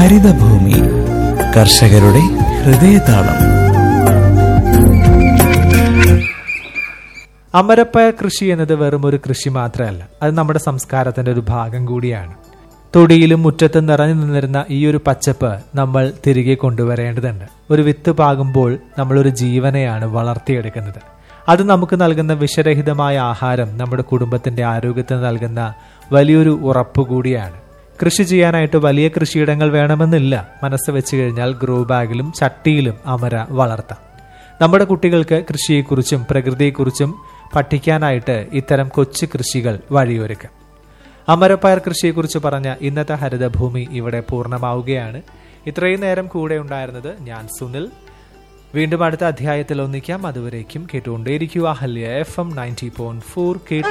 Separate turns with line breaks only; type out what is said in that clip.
ഹരിതഭൂമി കർഷകരുടെ ഹൃദയതാളം
അമരപ്പയർ കൃഷി എന്നത് വെറും ഒരു കൃഷി മാത്രമല്ല അത് നമ്മുടെ സംസ്കാരത്തിന്റെ ഒരു ഭാഗം കൂടിയാണ് തൊടിയിലും മുറ്റത്തും നിറഞ്ഞു നിന്നിരുന്ന ഈ ഒരു പച്ചപ്പ് നമ്മൾ തിരികെ കൊണ്ടുവരേണ്ടതുണ്ട് ഒരു വിത്ത് പാകുമ്പോൾ നമ്മളൊരു ജീവനെയാണ് വളർത്തിയെടുക്കുന്നത് അത് നമുക്ക് നൽകുന്ന വിഷരഹിതമായ ആഹാരം നമ്മുടെ കുടുംബത്തിന്റെ ആരോഗ്യത്തിന് നൽകുന്ന വലിയൊരു ഉറപ്പ് കൂടിയാണ് കൃഷി ചെയ്യാനായിട്ട് വലിയ കൃഷിയിടങ്ങൾ വേണമെന്നില്ല മനസ്സ് വെച്ച് കഴിഞ്ഞാൽ ഗ്രോ ബാഗിലും ചട്ടിയിലും അമര വളർത്താം നമ്മുടെ കുട്ടികൾക്ക് കൃഷിയെക്കുറിച്ചും പ്രകൃതിയെക്കുറിച്ചും പഠിക്കാനായിട്ട് ഇത്തരം കൊച്ചു കൃഷികൾ വഴിയൊരുക്കും അമരപ്പയർ കൃഷിയെക്കുറിച്ച് പറഞ്ഞ ഇന്നത്തെ ഹരിതഭൂമി ഇവിടെ പൂർണ്ണമാവുകയാണ് ഇത്രയും നേരം കൂടെ ഉണ്ടായിരുന്നത് ഞാൻ സുനിൽ വീണ്ടും അടുത്ത അധ്യായത്തിൽ ഒന്നിക്കാം അതുവരേക്കും കേട്ടുകൊണ്ടേയിരിക്കുക ഹല്യ F M ninety point four